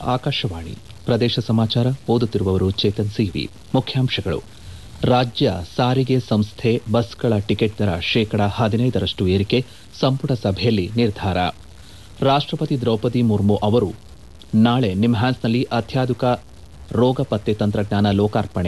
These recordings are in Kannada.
ಆಕಾಶವಾಣಿ ಪ್ರದೇಶ ಸಮಾಚಾರ ಓದುತ್ತಿರುವವರು ಚೇತನ್ ಸಿವಿ ಮುಖ್ಯಾಂಶಗಳು ರಾಜ್ಯ ಸಾರಿಗೆ ಸಂಸ್ಥೆ ಬಸ್ಗಳ ಟಿಕೆಟ್ ದರ ಶೇಕಡ ಹದಿನೈದರಷ್ಟು ಏರಿಕೆ ಸಂಪುಟ ಸಭೆಯಲ್ಲಿ ನಿರ್ಧಾರ ರಾಷ್ಟಪತಿ ದ್ರೌಪದಿ ಮುರ್ಮು ಅವರು ನಾಳೆ ನಿಮ್ಹಾನ್ಸ್ನಲ್ಲಿ ಅತ್ಯಾಧುನಿಕ ರೋಗ ಪತ್ತೆ ತಂತ್ರಜ್ಞಾನ ಲೋಕಾರ್ಪಣೆ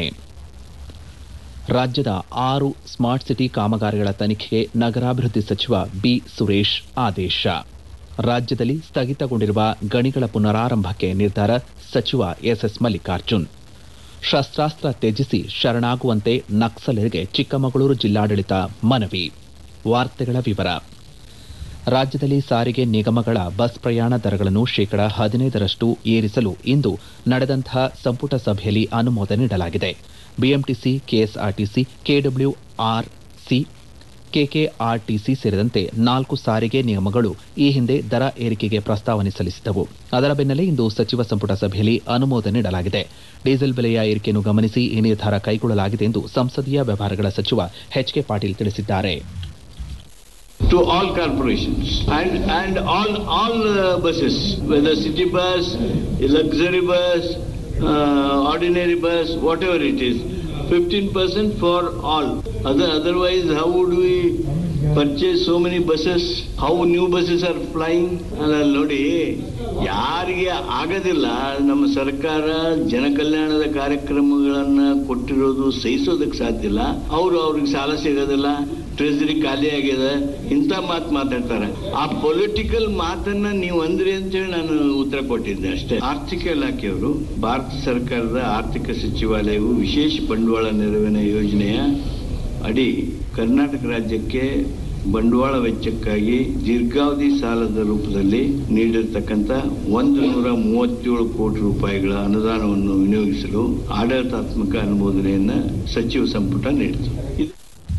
ರಾಜ್ಯದ ಆರು ಸ್ಮಾರ್ಟ್ ಸಿಟಿ ಕಾಮಗಾರಿಗಳ ತನಿಖೆಗೆ ನಗರಾಭಿವೃದ್ಧಿ ಸಚಿವ ಬಿ ಸುರೇಶ್ ಆದೇಶ ರಾಜ್ಯದಲ್ಲಿ ಸ್ಥಗಿತಗೊಂಡಿರುವ ಗಣಿಗಳ ಪುನರಾರಂಭಕ್ಕೆ ನಿರ್ಧಾರ ಸಚಿವ ಎಸ್ಎಸ್ ಮಲ್ಲಿಕಾರ್ಜುನ್ ಶಸ್ತ್ರಾಸ್ತ್ರ ತ್ಯಜಿಸಿ ಶರಣಾಗುವಂತೆ ನಕ್ಸಲರಿಗೆ ಚಿಕ್ಕಮಗಳೂರು ಜಿಲ್ಲಾಡಳಿತ ಮನವಿ ವಾರ್ತೆಗಳ ವಿವರ ರಾಜ್ಯದಲ್ಲಿ ಸಾರಿಗೆ ನಿಗಮಗಳ ಬಸ್ ಪ್ರಯಾಣ ದರಗಳನ್ನು ಶೇಕಡ ಹದಿನೈದರಷ್ಟು ಏರಿಸಲು ಇಂದು ನಡೆದಂತಹ ಸಂಪುಟ ಸಭೆಯಲ್ಲಿ ಅನುಮೋದನೆ ನೀಡಲಾಗಿದೆ ಬಿಎಂಟಿಸಿ ಕೆಎಸ್ಆರ್ಟಿಸಿ ಕೆಡಬ್ಲ್ಯೂಆರ್ಸಿ ಕೆಕೆಆರ್ಟಿಸಿ ಸೇರಿದಂತೆ ನಾಲ್ಕು ಸಾರಿಗೆ ನಿಗಮಗಳು ಈ ಹಿಂದೆ ದರ ಏರಿಕೆಗೆ ಪ್ರಸ್ತಾವನೆ ಸಲ್ಲಿಸಿದ್ದವು ಅದರ ಬೆನ್ನಲ್ಲೇ ಇಂದು ಸಚಿವ ಸಂಪುಟ ಸಭೆಯಲ್ಲಿ ಅನುಮೋದನೆ ನೀಡಲಾಗಿದೆ ಡೀಸೆಲ್ ಬೆಲೆಯ ಏರಿಕೆಯನ್ನು ಗಮನಿಸಿ ಈ ನಿರ್ಧಾರ ಕೈಗೊಳ್ಳಲಾಗಿದೆ ಎಂದು ಸಂಸದೀಯ ವ್ಯವಹಾರಗಳ ಸಚಿವ ಎಚ್ ಕೆ ಪಾಟೀಲ್ ತಿಳಿಸಿದ್ದಾರೆ to all corporations and and all all uh, buses whether city bus luxury bus uh, ordinary bus whatever it is 15% for all Other, otherwise how would we purchase so many buses how new buses are flying ಅಲ್ಲ ನೋಡಿ ಯಾರಿಗೆ ಆಗೋದಿಲ್ಲ ನಮ್ಮ ಸರ್ಕಾರ ಜನಕಲ್ಯಾಣದ ಕಾರ್ಯಕ್ರಮಗಳನ್ನ ಕೊಟ್ಟಿರೋದು ಸಹಿಸೋದಕ್ಕೆ ಸಾಧ್ಯ ಇಲ್ಲ ಅವರು ಅವ್ರಿಗೆ ಸಾಲ ಸಿಗೋದಿಲ್ಲ ಟ್ರೆಜರಿ ಖಾಲಿ ಆಗಿದೆ ಇಂಥ ಮಾತು ಮಾತಾಡ್ತಾರೆ ಆ ಪೊಲಿಟಿಕಲ್ ಮಾತನ್ನ ನೀವು ಅಂದ್ರಿ ಅಂತೇಳಿ ನಾನು ಉತ್ತರ ಕೊಟ್ಟಿದ್ದೆ ಅಷ್ಟೇ ಆರ್ಥಿಕ ಇಲಾಖೆಯವರು ಭಾರತ ಸರ್ಕಾರದ ಆರ್ಥಿಕ ಸಚಿವಾಲಯವು ವಿಶೇಷ ಬಂಡವಾಳ ನೆರವಿನ ಯೋಜನೆಯ ಅಡಿ ಕರ್ನಾಟಕ ರಾಜ್ಯಕ್ಕೆ ಬಂಡವಾಳ ವೆಚ್ಚಕ್ಕಾಗಿ ದೀರ್ಘಾವಧಿ ಸಾಲದ ರೂಪದಲ್ಲಿ ನೀಡಿರ್ತಕ್ಕಂಥ ಒಂದು ನೂರ ಮೂವತ್ತೇಳು ಕೋಟಿ ರೂಪಾಯಿಗಳ ಅನುದಾನವನ್ನು ವಿನಿಯೋಗಿಸಲು ಆಡಳಿತಾತ್ಮಕ ಅನುಮೋದನೆಯನ್ನ ಸಚಿವ ಸಂಪುಟ ನೀಡಿತು ಇದು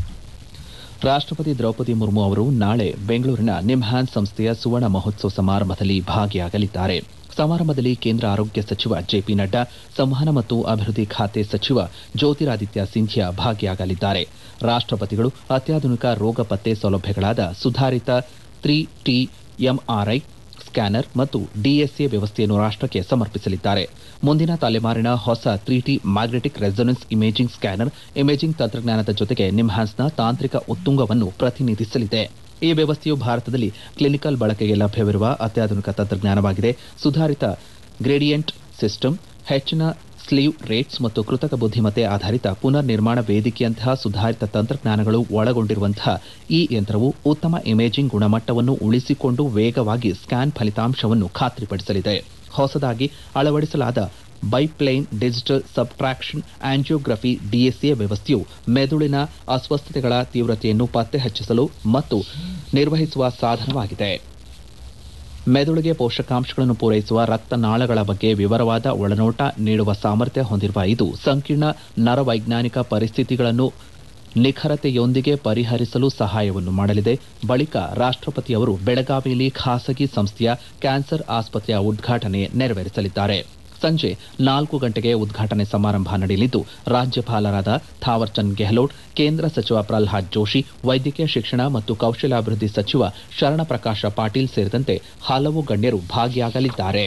ರಾಷ್ಟಪತಿ ದ್ರೌಪದಿ ಮುರ್ಮು ಅವರು ನಾಳೆ ಬೆಂಗಳೂರಿನ ನಿಮ್ಹಾನ್ಸ್ ಸಂಸ್ಥೆಯ ಸುವರ್ಣ ಮಹೋತ್ಸವ ಸಮಾರಂಭದಲ್ಲಿ ಭಾಗಿಯಾಗಲಿದ್ದಾರೆ ಸಮಾರಂಭದಲ್ಲಿ ಕೇಂದ್ರ ಆರೋಗ್ಯ ಸಚಿವ ಜೆಪಿ ನಡ್ಡಾ ಸಂವಹನ ಮತ್ತು ಅಭಿವೃದ್ಧಿ ಖಾತೆ ಸಚಿವ ಜ್ಯೋತಿರಾದಿತ್ಯ ಸಿಂಧಿಯಾ ಭಾಗಿಯಾಗಲಿದ್ದಾರೆ ರಾಷ್ಟಪತಿಗಳು ಅತ್ಯಾಧುನಿಕ ರೋಗ ಪತ್ತೆ ಸೌಲಭ್ಯಗಳಾದ ಸುಧಾರಿತ ತ್ರೀ ಟಿ ಎಂಆರ್ಐ ಸ್ಕ್ಯಾನರ್ ಮತ್ತು ಡಿಎಸ್ಎ ವ್ಯವಸ್ಥೆಯನ್ನು ರಾಷ್ಟಕ್ಕೆ ಸಮರ್ಪಿಸಲಿದ್ದಾರೆ ಮುಂದಿನ ತಲೆಮಾರಿನ ಹೊಸ three T magnetic resonance imaging scanner imaging ತಂತ್ರಜ್ಞಾನದ ಜೊತೆಗೆ ನಿಮ್ಹಾನ್ಸ್ನ ತಾಂತ್ರಿಕ ಉತ್ತುಂಗವನ್ನು ಪ್ರತಿನಿಧಿಸಲಿದೆ ಈ ವ್ಯವಸ್ಥೆಯು ಭಾರತದಲ್ಲಿ ಕ್ಲಿನಿಕಲ್ ಬಳಕೆಗೆ ಲಭ್ಯವಿರುವ ಅತ್ಯಾಧುನಿಕ ತಂತ್ರಜ್ಞಾನವಾಗಿದೆ ಸುಧಾರಿತ ಗ್ರೇಡಿಯಂಟ್ ಸಿಸ್ಟಮ್ ಹೆಚ್ಚಿನ ಸ್ಲೀವ್ ರೇಟ್ಸ್ ಮತ್ತು ಕೃತಕ ಬುದ್ಧಿಮತ್ತೆ ಆಧಾರಿತ ಪುನರ್ ನಿರ್ಮಾಣ ವೇದಿಕೆಯಂತಹ ಸುಧಾರಿತ ತಂತ್ರಜ್ಞಾನಗಳು ಒಳಗೊಂಡಿರುವಂತಹ ಈ ಯಂತ್ರವು ಉತ್ತಮ ಇಮೇಜಿಂಗ್ ಗುಣಮಟ್ಟವನ್ನು ಉಳಿಸಿಕೊಂಡು ವೇಗವಾಗಿ ಸ್ಕ್ಯಾನ್ ಫಲಿತಾಂಶವನ್ನು ಖಾತ್ರಿಪಡಿಸಲಿದೆ ಹೊಸದಾಗಿ ಅಳವಡಿಸಲಾದ biplane digital subtraction angiography DSA ವ್ಯವಸ್ಥೆಯು ಮೆದುಳಿನ ಅಸ್ವಸ್ಥತೆಗಳ ತೀವ್ರತೆಯನ್ನು ಪತ್ತೆ ಹಚ್ಚಿಸಲು ಮತ್ತು ನಿರ್ವಹಿಸುವ ಸಾಧನವಾಗಿದೆ ಮೆದುಳಿಗೆ ಪೋಷಕಾಂಶಗಳನ್ನು ಪೂರೈಸುವ ರಕ್ತನಾಳಗಳ ಬಗ್ಗೆ ವಿವರವಾದ ಒಳನೋಟ ನೀಡುವ ಸಾಮರ್ಥ್ಯ ಹೊಂದಿರುವ ಇದು ಸಂಕೀರ್ಣ ನರವೈಜ್ಞಾನಿಕ ಪರಿಸ್ಥಿತಿಗಳನ್ನು ನಿಖರತೆಯೊಂದಿಗೆ ಪರಿಹರಿಸಲು ಸಹಾಯವನ್ನು ಮಾಡಲಿದೆ ಬಳಿಕ ರಾಷ್ಟಪತಿಯವರು ಬೆಳಗಾವಿಯಲ್ಲಿ ಖಾಸಗಿ ಸಂಸ್ಥೆಯ ಕ್ಯಾನ್ಸರ್ ಆಸ್ಪತ್ರೆಯ ಉದ್ಘಾಟನೆ ನೆರವೇರಿಸಲಿದ್ದಾರೆ ಸಂಜೆ ನಾಲ್ಕು ಗಂಟೆಗೆ ಉದ್ಘಾಟನೆ ಸಮಾರಂಭ ನಡೆಯಲಿದ್ದು ರಾಜ್ಯಪಾಲರಾದ ಥಾವರ್ಚಂದ್ ಗೆಹ್ಲೋಟ್ ಕೇಂದ್ರ ಸಚಿವ ಪ್ರಲ್ಹಾದ್ ಜೋಶಿ ವೈದ್ಯಕೀಯ ಶಿಕ್ಷಣ ಮತ್ತು ಕೌಶಲ್ಯಾಭಿವೃದ್ಧಿ ಸಚಿವ ಶರಣಪ್ರಕಾಶ ಪಾಟೀಲ್ ಸೇರಿದಂತೆ ಹಲವು ಗಣ್ಯರು ಭಾಗಿಯಾಗಲಿದ್ದಾರೆ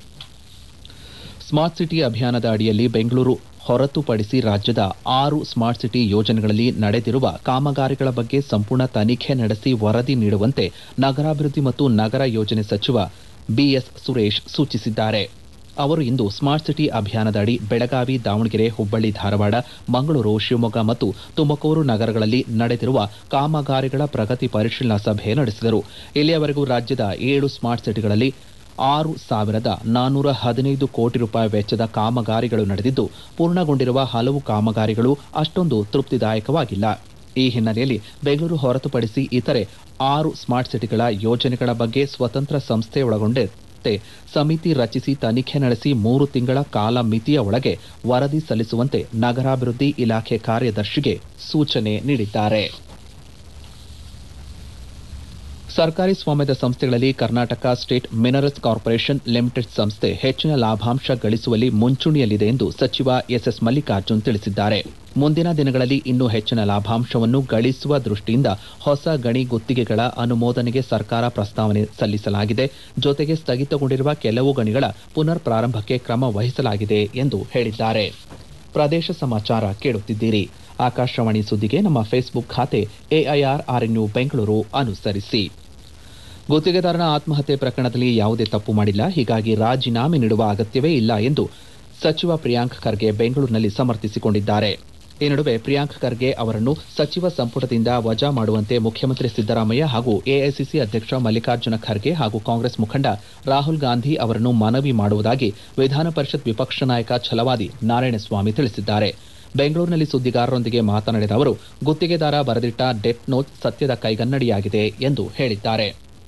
ಸ್ಮಾರ್ಟ್ ಸಿಟಿ ಅಭಿಯಾನದ ಅಡಿಯಲ್ಲಿ ಬೆಂಗಳೂರು ಹೊರತುಪಡಿಸಿ ರಾಜ್ಯದ ಆರು ಸ್ಮಾರ್ಟ್ ಸಿಟಿ ಯೋಜನೆಗಳಲ್ಲಿ ನಡೆದಿರುವ ಕಾಮಗಾರಿಗಳ ಬಗ್ಗೆ ಸಂಪೂರ್ಣ ತನಿಖೆ ನಡೆಸಿ ವರದಿ ನೀಡುವಂತೆ ನಗರಾಭಿವೃದ್ಧಿ ಮತ್ತು ನಗರ ಯೋಜನೆ ಸಚಿವ ಬಿಎಸ್ ಸುರೇಶ್ ಸೂಚಿಸಿದ್ದಾರೆ ಅವರು ಇಂದು ಸ್ಮಾರ್ಟ್ ಸಿಟಿ ಅಭಿಯಾನದ ಅಡಿ ಬೆಳಗಾವಿ ದಾವಣಗೆರೆ ಹುಬ್ಬಳ್ಳಿ ಧಾರವಾಡ ಮಂಗಳೂರು ಶಿವಮೊಗ್ಗ ಮತ್ತು ತುಮಕೂರು ನಗರಗಳಲ್ಲಿ ನಡೆದಿರುವ ಕಾಮಗಾರಿಗಳ ಪ್ರಗತಿ ಪರಿಶೀಲನಾ ಸಭೆ ನಡೆಸಿದರು ಇಲ್ಲಿಯವರೆಗೂ ರಾಜ್ಯದ ಏಳು ಸ್ಮಾರ್ಟ್ ಸಿಟಿಗಳಲ್ಲಿ ಆರು ಸಾವಿರದ ನಾನ್ನೂರ ಹದಿನೈದು ಕೋಟಿ ರೂಪಾಯಿ ವೆಚ್ಚದ ಕಾಮಗಾರಿಗಳು ನಡೆದಿದ್ದು ಪೂರ್ಣಗೊಂಡಿರುವ ಹಲವು ಕಾಮಗಾರಿಗಳು ಅಷ್ಟೊಂದು ತೃಪ್ತಿದಾಯಕವಾಗಿಲ್ಲ ಈ ಹಿನ್ನೆಲೆಯಲ್ಲಿ ಬೆಂಗಳೂರು ಹೊರತುಪಡಿಸಿ ಇತರೆ ಆರು ಸ್ಮಾರ್ಟ್ ಸಿಟಿಗಳ ಯೋಜನೆಗಳ ಬಗ್ಗೆ ಸ್ವತಂತ್ರ ಸಂಸ್ಥೆ ಒಳಗೊಂಡಂತೆ ಸಮಿತಿ ರಚಿಸಿ ತನಿಖೆ ನಡೆಸಿ ಮೂರು ತಿಂಗಳ ಕಾಲ ಮಿತಿಯ ಒಳಗೆ ವರದಿ ಸಲ್ಲಿಸುವಂತೆ ನಗರಾಭಿವೃದ್ಧಿ ಇಲಾಖೆ ಕಾರ್ಯದರ್ಶಿಗೆ ಸೂಚನೆ ನೀಡಿದ್ದಾರೆ ಸರ್ಕಾರಿ ಸ್ವಾಮ್ಯದ ಸಂಸ್ಥೆಗಳಲ್ಲಿ Karnataka state minerals corporation limited ಸಂಸ್ಥೆ ಹೆಚ್ಚಿನ ಲಾಭಾಂಶ ಗಳಿಸುವಲ್ಲಿ ಮುಂಚೂಣಿಯಲ್ಲಿದೆ ಎಂದು ಸಚಿವ ಎಸ್ಎಸ್ ಮಲ್ಲಿಕಾರ್ಜುನ್ ತಿಳಿಸಿದ್ದಾರೆ ಮುಂದಿನ ದಿನಗಳಲ್ಲಿ ಇನ್ನೂ ಹೆಚ್ಚಿನ ಲಾಭಾಂಶವನ್ನು ಗಳಿಸುವ ದೃಷ್ಟಿಯಿಂದ ಹೊಸ ಗಣಿ ಗುತ್ತಿಗೆಗಳ ಅನುಮೋದನೆಗೆ ಸರ್ಕಾರ ಪ್ರಸ್ತಾವನೆ ಸಲ್ಲಿಸಲಾಗಿದೆ ಜೊತೆಗೆ ಸ್ಥಗಿತಗೊಂಡಿರುವ ಕೆಲವು ಗಣಿಗಳ ಪುನರ್ ಪ್ರಾರಂಭಕ್ಕೆ ಕ್ರಮ ವಹಿಸಲಾಗಿದೆ ಎಂದು ಹೇಳಿದ್ದಾರೆ ಪ್ರದೇಶ ಸಮಾಚಾರ ಕೇಳುತ್ತಿದ್ದೀರಿ ಆಕಾಶವಾಣಿ ಸುದ್ದಿಗೆ ನಮ್ಮ ಫೇಸ್ಬುಕ್ ಖಾತೆ ಎಐಆರ್ ಆರ್ಎನ್ಯು ಬೆಂಗಳೂರು ಅನುಸರಿಸಿ ಗುತ್ತಿಗೆದಾರನ ಆತ್ಮಹತ್ಯೆ ಪ್ರಕರಣದಲ್ಲಿ ಯಾವುದೇ ತಪ್ಪು ಮಾಡಿಲ್ಲ ಹೀಗಾಗಿ ರಾಜೀನಾಮೆ ನೀಡುವ ಅಗತ್ಯವೇ ಇಲ್ಲ ಎಂದು ಸಚಿವ ಪ್ರಿಯಾಂಕ್ ಖರ್ಗೆ ಬೆಂಗಳೂರಿನಲ್ಲಿ ಸಮರ್ಥಿಸಿಕೊಂಡಿದ್ದಾರೆ ಈ ನಡುವೆ ಪ್ರಿಯಾಂಕ್ ಖರ್ಗೆ ಅವರನ್ನು ಸಚಿವ ಸಂಪುಟದಿಂದ ವಜಾ ಮಾಡುವಂತೆ ಮುಖ್ಯಮಂತ್ರಿ ಸಿದ್ದರಾಮಯ್ಯ ಹಾಗೂ ಎಐಸಿಸಿ ಅಧ್ಯಕ್ಷ ಮಲ್ಲಿಕಾರ್ಜುನ ಖರ್ಗೆ ಹಾಗೂ ಕಾಂಗ್ರೆಸ್ ಮುಖಂಡ ರಾಹುಲ್ ಗಾಂಧಿ ಅವರನ್ನು ಮನವಿ ಮಾಡುವುದಾಗಿ ವಿಧಾನ ಪರಿಷತ್ ವಿಪಕ್ಷ ನಾಯಕ ಛಲವಾದಿ ನಾರಾಯಣಸ್ವಾಮಿ ತಿಳಿಸಿದ್ದಾರೆ ಬೆಂಗಳೂರಿನಲ್ಲಿ ಸುದ್ದಿಗಾರರೊಂದಿಗೆ ಮಾತನಾಡಿದ ಅವರು ಗುತ್ತಿಗೆದಾರ ಬರೆದಿಟ್ಟ ಡೆತ್ ನೋಟ್ ಸತ್ಯದ ಕೈಗನ್ನಡಿಯಾಗಿದೆ ಎಂದು ಹೇಳಿದ್ದಾರೆ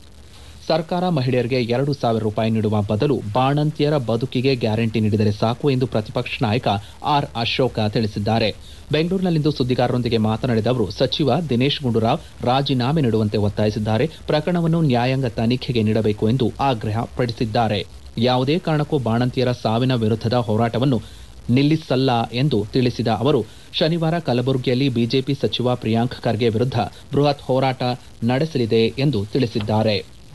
ಸರ್ಕಾರ ಮಹಿಳೆಯರಿಗೆ ಎರಡು ಸಾವಿರ ರೂಪಾಯಿ ನೀಡುವ ಬದಲು ಬಾಣಂತಿಯರ ಬದುಕಿಗೆ ಗ್ಯಾರಂಟಿ ನೀಡಿದರೆ ಸಾಕು ಎಂದು ಪ್ರತಿಪಕ್ಷ ನಾಯಕ ಆರ್ ಅಶೋಕ ತಿಳಿಸಿದ್ದಾರೆ ಬೆಂಗಳೂರಿನಲ್ಲಿಂದು ಸುದ್ದಿಗಾರರೊಂದಿಗೆ ಮಾತನಾಡಿದ ಅವರು ಸಚಿವ ದಿನೇಶ್ ಗುಂಡೂರಾವ್ ರಾಜೀನಾಮೆ ನೀಡುವಂತೆ ಒತ್ತಾಯಿಸಿದ್ದಾರೆ ಪ್ರಕರಣವನ್ನು ನ್ಯಾಯಾಂಗ ತನಿಖೆಗೆ ನೀಡಬೇಕು ಎಂದು ಆಗ್ರಹಪಡಿಸಿದ್ದಾರೆ ಯಾವುದೇ ಕಾರಣಕ್ಕೂ ಬಾಣಂತಿಯರ ಸಾವಿನ ವಿರುದ್ಧದ ಹೋರಾಟವನ್ನು ನಿಲ್ಲಿಸಲ್ಲ ಎಂದು ತಿಳಿಸಿದ ಅವರು ಶನಿವಾರ ಕಲಬುರಗಿಯಲ್ಲಿ ಬಿಜೆಪಿ ಸಚಿವ ಪ್ರಿಯಾಂಕ್ ಖರ್ಗೆ ವಿರುದ್ಧ ಬೃಹತ್ ಹೋರಾಟ ನಡೆಸಲಿದೆ ಎಂದು ತಿಳಿಸಿದ್ದಾರೆ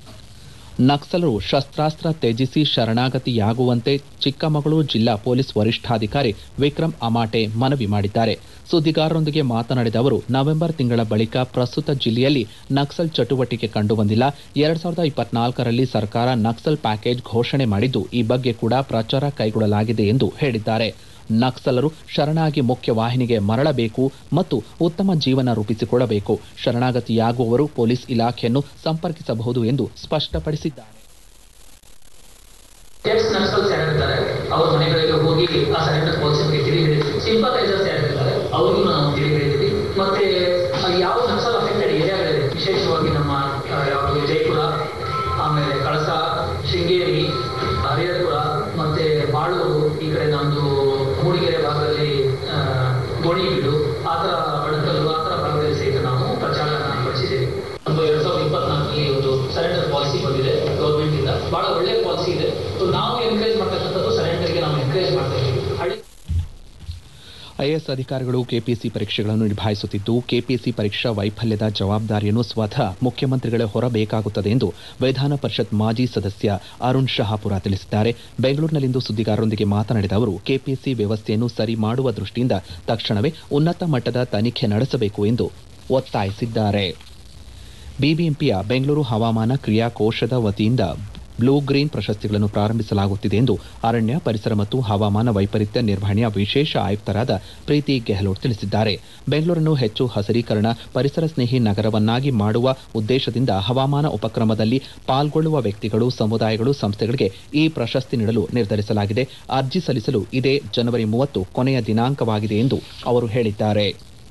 ನಕ್ಸಲರು ಶಸ್ತ್ರಾಸ್ತ್ರ ತ್ಯಜಿಸಿ ಶರಣಾಗತಿಯಾಗುವಂತೆ ಚಿಕ್ಕಮಗಳೂರು ಜಿಲ್ಲಾ ಪೊಲೀಸ್ ವರಿಷ್ಠಾಧಿಕಾರಿ ವಿಕ್ರಮ್ ಅಮಾಟೆ ಮನವಿ ಮಾಡಿದ್ದಾರೆ ಸುದ್ದಿಗಾರರೊಂದಿಗೆ ಮಾತನಾಡಿದ ಅವರು ನವೆಂಬರ್ ತಿಂಗಳ ಬಳಿಕ ಪ್ರಸ್ತುತ ಜಿಲ್ಲೆಯಲ್ಲಿ ನಕ್ಸಲ್ ಚಟುವಟಿಕೆ ಕಂಡುಬಂದಿಲ್ಲ ಎರಡ್ ಸಾವಿರದ ಇಪ್ಪತ್ನಾಲ್ಕರಲ್ಲಿ ಸರ್ಕಾರ ನಕ್ಸಲ್ ಪ್ಯಾಕೇಜ್ ಘೋಷಣೆ ಮಾಡಿದ್ದು ಈ ಬಗ್ಗೆ ಕೂಡ ಪ್ರಚಾರ ಕೈಗೊಳ್ಳಲಾಗಿದೆ ಎಂದು ಹೇಳಿದ್ದಾರೆ ನಕ್ಸಲರು ಶರಣಾಗಿ ಮುಖ್ಯ ವಾಹಿನಿಗೆ ಮರಳಬೇಕು ಮತ್ತು ಉತ್ತಮ ಜೀವನ ರೂಪಿಸಿಕೊಳ್ಳಬೇಕು ಶರಣಾಗತಿಯಾಗುವವರು ಪೊಲೀಸ್ ಇಲಾಖೆಯನ್ನು ಸಂಪರ್ಕಿಸಬಹುದು ಎಂದು ಸ್ಪಷ್ಟಪಡಿಸಿದ್ದಾರೆ ಎಕ್ಸ್ ನಕ್ಸಲ್ಸ್ ಯಾರಿರ್ತಾರೆ ಅವ್ರ ಮನೆಗಳಿಗೆ ಹೋಗಿ ಆ ಸರೆಂಡರ್ ಪಾಲಿಸಿ ಬಗ್ಗೆ ತಿಳಿ ಹೇಳಿ ಸಿಂಪತೈಸರ್ಸ್ ಯಾರಿರ್ತಾರೆ ಅವ್ರಿಗೂ ನಾವು ತಿಳಿ ಹೇಳಿದ್ವಿ ಮತ್ತೆ ಆ ಯಾವ ನಕ್ಸಲ್ ಅಫೆಕ್ಟೆಡ್ ಏರಿಯಾಗಳಿದೆ ವಿಶೇಷವಾಗಿ ನಮ್ಮ ಆ, ಯಾವುದು ಜೈಪುರ ಆಮೇಲೆ ಕಳಸ ಶೃಂಗೇರಿ ಹರಿಹರಪುರ ಮತ್ತೆ ಬಾಳೂರು ಈ ಕಡೆ ನಮ್ಮದು ಮೂಡಿಗೆರೆ ಭಾಗದಲ್ಲಿ ಆ, ಗೋಣಿಬೀಡು ಆ ಥರ ಬಡಕಲ್ಲು ಆ ಥರ ಭಾಗದಲ್ಲಿ ಸಹಿತ ನಾವು ಪ್ರಚಾರನ ಪಡಿಸಿದ್ದೇವೆ ಒಂದು ಎರಡ್ ಸಾವಿರದ ಇಪ್ಪತ್ನಾಲ್ಕರಲ್ಲಿ ಒಂದು ಸರೆಂಡರ್ ಪಾಲಿಸಿ ಬಂದಿದೆ ಗೌರ್ಮೆಂಟ್ ಇಂದ ಬಹಳ ಒಳ್ಳೆ ಪಾಲಿಸಿ ಇದೆ ಸೊ ನಾವು ಎನ್ಕರೇಜ್ ಮಾಡ್ತಕ್ಕಂಥದ್ದು ಸರೆಂಡರ್ಗೆ ನಾವು ಎನ್ಕರೇಜ್ ಮಾಡ್ತಾ ಇದ್ದೀವಿ ಹಳ್ಳಿ ಐಎಎಸ್ ಅಧಿಕಾರಿಗಳು ಕೆಪಿಎಸ್ಸಿ ಪರೀಕ್ಷೆಗಳನ್ನು ನಿಭಾಯಿಸುತ್ತಿದ್ದು ಕೆಪಿಎಸ್ಸಿ ಪರೀಕ್ಷಾ ವೈಫಲ್ಯದ ಜವಾಬ್ದಾರಿಯನ್ನು ಸ್ವತಃ ಮುಖ್ಯಮಂತ್ರಿಗಳೇ ಹೊರಬೇಕಾಗುತ್ತದೆ ಎಂದು ವಿಧಾನ ಪರಿಷತ್ ಮಾಜಿ ಸದಸ್ಯ ಅರುಣ್ ಶಹಾಪುರ ತಿಳಿಸಿದ್ದಾರೆ ಬೆಂಗಳೂರಿನಲ್ಲಿಂದು ಸುದ್ದಿಗಾರರೊಂದಿಗೆ ಮಾತನಾಡಿದ ಅವರು ಕೆಪಿಎಸ್ಸಿ ವ್ಯವಸ್ಥೆಯನ್ನು ಸರಿ ಮಾಡುವ ದೃಷ್ಟಿಯಿಂದ ತಕ್ಷಣವೇ ಉನ್ನತ ಮಟ್ಟದ ತನಿಖೆ ನಡೆಸಬೇಕು ಎಂದು ಒತ್ತಾಯಿಸಿದ್ದಾರೆ ಬಿಬಿಎಂಪಿಯ ಬೆಂಗಳೂರು ಹವಾಮಾನ ಕ್ರಿಯಾ ಕೋಶದ ವತಿಯಿಂದ ಬ್ಲೂ ಗ್ರೀನ್ ಪ್ರಶಸ್ತಿಗಳನ್ನು ಪ್ರಾರಂಭಿಸಲಾಗುತ್ತಿದೆ ಎಂದು ಅರಣ್ಯ ಪರಿಸರ ಮತ್ತು ಹವಾಮಾನ ವೈಪರೀತ್ಯ ನಿರ್ವಹಣೆಯ ವಿಶೇಷ ಆಯುಕ್ತರಾದ ಪ್ರೀತಿ ಗೆಹ್ಲೋಟ್ ತಿಳಿಸಿದ್ದಾರೆ ಬೆಂಗಳೂರನ್ನು ಹೆಚ್ಚು ಹಸಿರೀಕರಣ ಪರಿಸರ ಸ್ನೇಹಿ ನಗರವನ್ನಾಗಿ ಮಾಡುವ ಉದ್ದೇಶದಿಂದ ಹವಾಮಾನ ಉಪಕ್ರಮದಲ್ಲಿ ಪಾಲ್ಗೊಳ್ಳುವ ವ್ಯಕ್ತಿಗಳು ಸಮುದಾಯಗಳು ಸಂಸ್ಥೆಗಳಿಗೆ ಈ ಪ್ರಶಸ್ತಿ ನೀಡಲು ನಿರ್ಧರಿಸಲಾಗಿದೆ ಅರ್ಜಿ ಸಲ್ಲಿಸಲು ಇದೇ ಜನವರಿ ಮೂವತ್ತು ಕೊನೆಯ ದಿನಾಂಕವಾಗಿದೆ ಎಂದು ಅವರು ಹೇಳಿದ್ದಾರೆ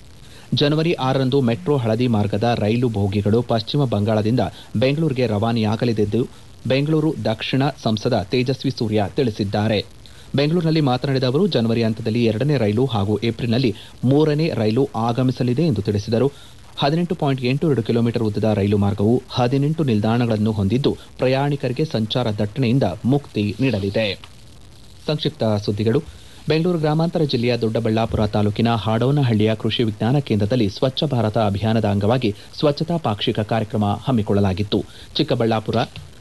ಜನವರಿ ಆರರಂದು ಮೆಟ್ರೋ ಹಳದಿ ಮಾರ್ಗದ ರೈಲು ಬೋಗಿಗಳು ಪಶ್ಚಿಮ ಬಂಗಾಳದಿಂದ ಬೆಂಗಳೂರಿಗೆ ರವಾನೆಯಾಗಲಿದೆಂದು ಬೆಂಗಳೂರು ದಕ್ಷಿಣ ಸಂಸದ ತೇಜಸ್ವಿ ಸೂರ್ಯ ತಿಳಿಸಿದ್ದಾರೆ ಬೆಂಗಳೂರಿನಲ್ಲಿ ಮಾತನಾಡಿದ ಅವರು ಜನವರಿ ಹಂತದಲ್ಲಿ ಎರಡನೇ ರೈಲು ಹಾಗೂ ಏಪ್ರಿಲ್ನಲ್ಲಿ ಮೂರನೇ ರೈಲು ಆಗಮಿಸಲಿದೆ ಎಂದು ತಿಳಿಸಿದರು ಹದಿನೆಂಟು ಪಾಯಿಂಟ್ ಎಂಟು ಎರಡು ಕಿಲೋಮೀಟರ್ ಉದ್ದದ ರೈಲು ಮಾರ್ಗವು ಹದಿನೆಂಟು ನಿಲ್ದಾಣಗಳನ್ನು ಹೊಂದಿದ್ದು ಪ್ರಯಾಣಿಕರಿಗೆ ಸಂಚಾರ ದಟ್ಟಣೆಯಿಂದ ಮುಕ್ತಿ ನೀಡಲಿದೆ ಸಂಕ್ಷಿಪ್ತ ಸುದ್ದಿಗಳು ಬೆಂಗಳೂರು ಗ್ರಾಮಾಂತರ ಜಿಲ್ಲೆಯ ದೊಡ್ಡಬಳ್ಳಾಪುರ ತಾಲೂಕಿನ ಹಾಡೋನಹಳ್ಳಿಯ ಕೃಷಿ ವಿಜ್ಞಾನ ಕೇಂದ್ರದಲ್ಲಿ ಸ್ವಚ್ಛ ಭಾರತ ಅಭಿಯಾನದ ಅಂಗವಾಗಿ ಸ್ವಚ್ಛತಾ ಪಾಕ್ಷಿಕ ಕಾರ್ಯಕ್ರಮ ಹಮ್ಮಿಕೊಳ್ಳಲಾಗಿತ್ತು ಚಿಕ್ಕಬಳ್ಳಾಪುರ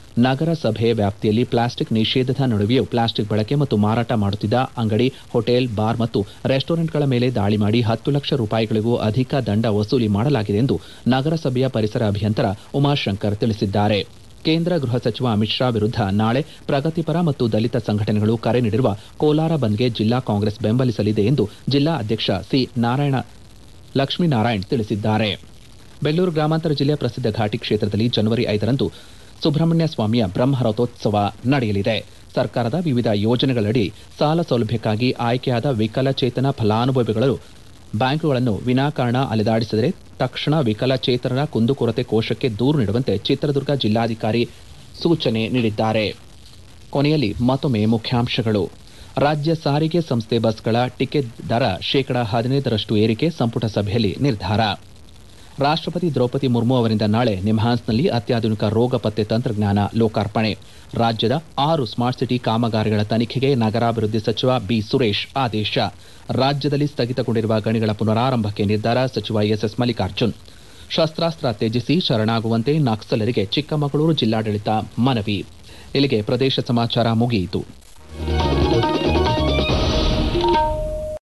ನಗರಸಭೆ ವ್ಯಾಪ್ತಿಯಲ್ಲಿ ಪ್ಲಾಸ್ಟಿಕ್ ನಿಷೇಧದ ನಡುವೆಯೂ ಪ್ಲಾಸ್ಟಿಕ್ ಬಳಕೆ ಮತ್ತು ಮಾರಾಟ ಮಾಡುತ್ತಿದ್ದ ಅಂಗಡಿ ಹೋಟೆಲ್ ಬಾರ್ ಮತ್ತು ರೆಸ್ಟೋರೆಂಟ್ಗಳ ಮೇಲೆ ದಾಳಿ ಮಾಡಿ ಹತ್ತು ಲಕ್ಷ ರೂಪಾಯಿಗಳಿಗೂ ಅಧಿಕ ದಂಡ ವಸೂಲಿ ಮಾಡಲಾಗಿದೆ ಎಂದು ನಗರಸಭೆಯ ಪರಿಸರ ಅಭಿಯಂತರ ಉಮಾಶಂಕರ್ ತಿಳಿಸಿದ್ದಾರೆ ಕೇಂದ್ರ ಗೃಹ ಸಚಿವ ಅಮಿತ್ ಶಾ ವಿರುದ್ಧ ನಾಳೆ ಪ್ರಗತಿಪರ ಮತ್ತು ದಲಿತ ಸಂಘಟನೆಗಳು ಕರೆ ನೀಡಿರುವ ಕೋಲಾರ ಬಂದ್ಗೆ ಜಿಲ್ಲಾ ಕಾಂಗ್ರೆಸ್ ಬೆಂಬಲಿಸಲಿದೆ ಎಂದು ಜಿಲ್ಲಾ ಅಧ್ಯಕ್ಷ ಸಿ ನಾರಾಯಣ ಲಕ್ಷ್ಮೀನಾರಾಯಣ್ ತಿಳಿಸಿದ್ದಾರೆ ಬೆಂಗಳೂರು ಗ್ರಾಮಾಂತರ ಜಿಲ್ಲೆಯ ಪ್ರಸಿದ್ಧ ಘಾಟಿ ಕ್ಷೇತ್ರದಲ್ಲಿ ಜನವರಿ ಐದರಂದು ಸುಬ್ರಹ್ಮಣ್ಯ ಸ್ವಾಮಿಯ ಬ್ರಹ್ಮರಥೋತ್ಸವ ನಡೆಯಲಿದೆ ಸರ್ಕಾರದ ವಿವಿಧ ಯೋಜನೆಗಳಡಿ ಸಾಲ ಸೌಲಭ್ಯಕ್ಕಾಗಿ ಆಯ್ಕೆಯಾದ ವಿಕಲಚೇತನ ಫಲಾನುಭವಿಗಳು ಬ್ಯಾಂಕುಗಳನ್ನು ವಿನಾಕಾರಣ ಅಲೆದಾಡಿಸಿದರೆ ತಕ್ಷಣ ವಿಕಲಚೇತನರ ಕುಂದುಕೊರತೆ ಕೋಶಕ್ಕೆ ದೂರು ನೀಡುವಂತೆ ಚಿತ್ರದುರ್ಗ ಜಿಲ್ಲಾಧಿಕಾರಿ ಸೂಚನೆ ನೀಡಿದ್ದಾರೆ ಕೊನೆಯಲ್ಲಿ ಮತ್ತೊಮ್ಮೆ ಮುಖ್ಯಾಂಶಗಳು ರಾಜ್ಯ ಸಾರಿಗೆ ಸಂಸ್ಥೆ ಬಸ್ಗಳ ಟಿಕೆಟ್ ದರ ಶೇಕಡಾ ಹದಿನೈದರಷ್ಟು ಏರಿಕೆ ಸಂಪುಟ ಸಭೆಯಲ್ಲಿ ನಿರ್ಧಾರ ರಾಷ್ಟ್ರಪತಿ ದ್ರೌಪದಿ ಮುರ್ಮು ಅವರಿಂದ ನಾಳೆ ನಿಮ್ಹಾನ್ಸ್ನಲ್ಲಿ ಅತ್ಯಾಧುನಿಕ ರೋಗ ಪತ್ತೆ ತಂತ್ರಜ್ಞಾನ ಲೋಕಾರ್ಪಣೆ ರಾಜ್ಯದ ಆರು ಸ್ಮಾರ್ಟ್ ಸಿಟಿ ಕಾಮಗಾರಿಗಳ ತನಿಖೆಗೆ ನಗರಾಭಿವೃದ್ಧಿ ಸಚಿವ ಬಿ ಸುರೇಶ್ ಆದೇಶ ರಾಜ್ಯದಲ್ಲಿ ಸ್ಥಗಿತಗೊಂಡಿರುವ ಗಣಿಗಳ ಪುನರಾರಂಭಕ್ಕೆ ನಿರ್ಧಾರ ಸಚಿವ ಎಸ್ಎಸ್ ಮಲ್ಲಿಕಾರ್ಜುನ್ ಶಸ್ತ್ರಾಸ್ತ್ರ ತ್ಯಜಿಸಿ ಶರಣಾಗುವಂತೆ ನಕ್ಸಲರಿಗೆ ಚಿಕ್ಕಮಗಳೂರು ಜಿಲ್ಲಾಡಳಿತ ಮನವಿ ಇಲ್ಲಿಗೆ ಪ್ರದೇಶ ಸಮಾಚಾರ ಮುಗಿಯಿತು